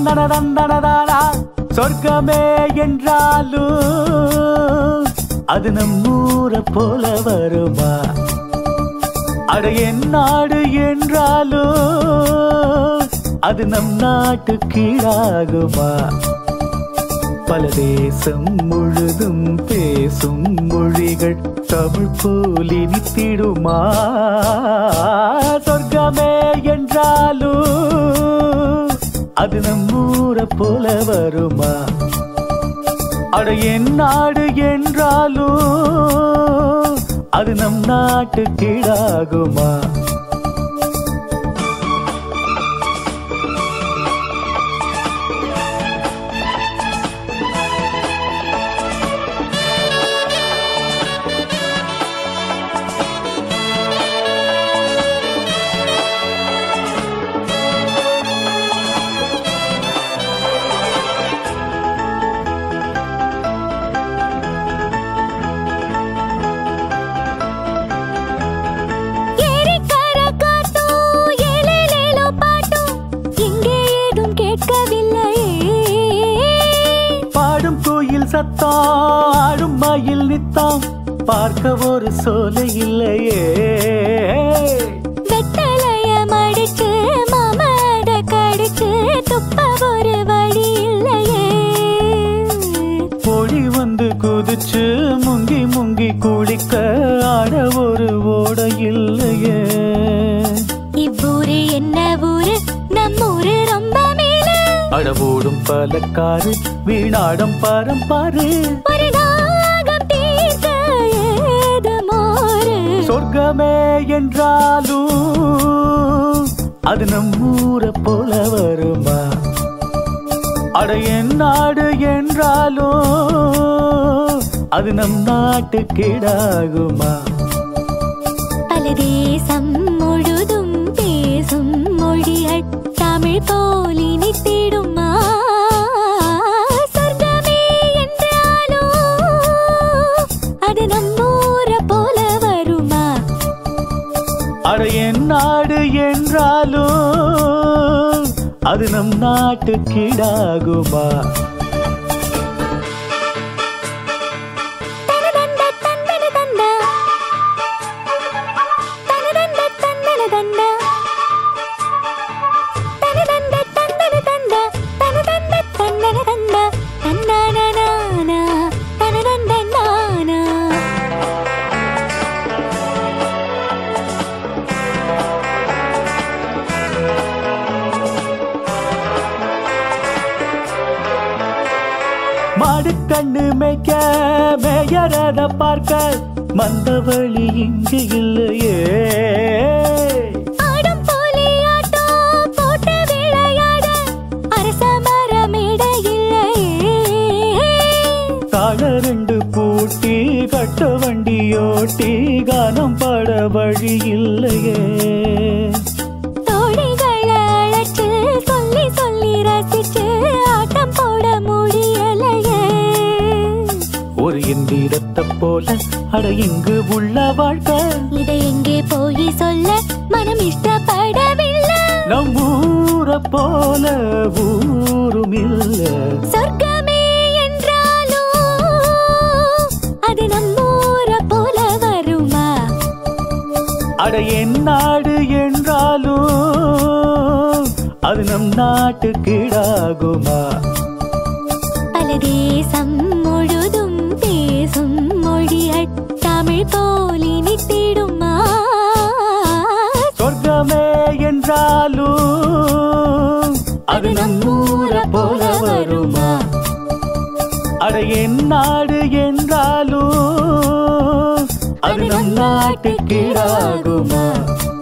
தந்தன தந்தனதானா சொர்க்கமே என்றாலும் அது நம் ஊரை போல வருமா அட என் நாடு என்றாலும் அது நம் நாட்டு கீழாகுமா பல தேசம் முழுதும் பேசும் மொழிகள் தமிழ் போல் இனித்திடுமா சொர்க்கமே என்றாலும் அது நம் ஊரை போல வருமா அட என் நாடு என்றாலும் அது நம் நாட்டு கீழாகுமா ஏரிக்கர காட்டும் ஏலேலேலோ பாட்டும் இங்கே ஏதும் கேட்கவில்லையே பாடும் கோயில் சத்தம் ஆடும் மயில் நித்தம் பார்க்க ஒரு சோலை இல்லையே வெத்தலைய மடிச்சு மாமட கடிச்சு துப்ப ஒரு வழி இல்லையே பொடி வந்து குதிச்சு முங்கி முங்கி குளிக்க ஆட ஒரு ஓட இல்லையே இவ்வூரு என்ன ஊரு நம்மூரு ரொம்ப மேல அடவோடும் பலக்காரு வீணாடம் பரம்பாரு ஒரு நாகம் தீர்க்க ஏது மோரு சொர்க்கமே என்றாலும் அது நம் ஊரை போல வருமா அட என் நாடு என்றாலும் அது நம் நாட்டு கீழாகுமா பல தேசம் முழுதும் பேசும் மொழிகள் தமிழ் போல் இனித்திடுமா சொர்க்கமே என்றாலும் அது நம்மூர போல வருமா அட என் நாடு என்றாலும் அது நம் நாட்டு கீழாகுமா தனதந்த தந்தன தந்தா தனதந்த தந்தன தந்தா தனதந்த தந்தன தந்தா தனதந்த தந்தன தந்தா தன்னானானா தனதந்த நானா மாடு கண்ணு மேய்க்க மேயறத பார்க்க மந்தவழி இங்கு இல்லையே ஆடும் போலே ஆட்டம் போட்டு விளையாட அரச மரமிட இல்லையே கால ரெண்டு பூட்டி கட்ட வண்டியோட்டி கானம் பாட வழி இல்லையே தோழிகளை அழைச்சு சொல்லி சொல்லி ரசிச்சு ஆட்டம் போட முடியலையே ஒரு எந்திரத்தை போல அட இங்கு உள்ள வாழ்க்கை இதை எங்கே போய் சொல்ல மனம் இஷ்டப்படவில்லை நம் ஊரை போல ஊரும் இல்ல சொர்க்கமே என்றாலும் அது நம்மூர போல வருமா அட என் நாடு என்றாலும் அது நம் நாட்டு கீழாகுமா பல தேசம் முழுதும் பேசும் மொழிகள் தமிழ் போல் இனித்திடுமா சொர்க்கமே என்றாலும் அது நம் ஊரை போல வருமா அட என் நாடு என்றாலும் அது நம் நாட்டு கீழாகுமா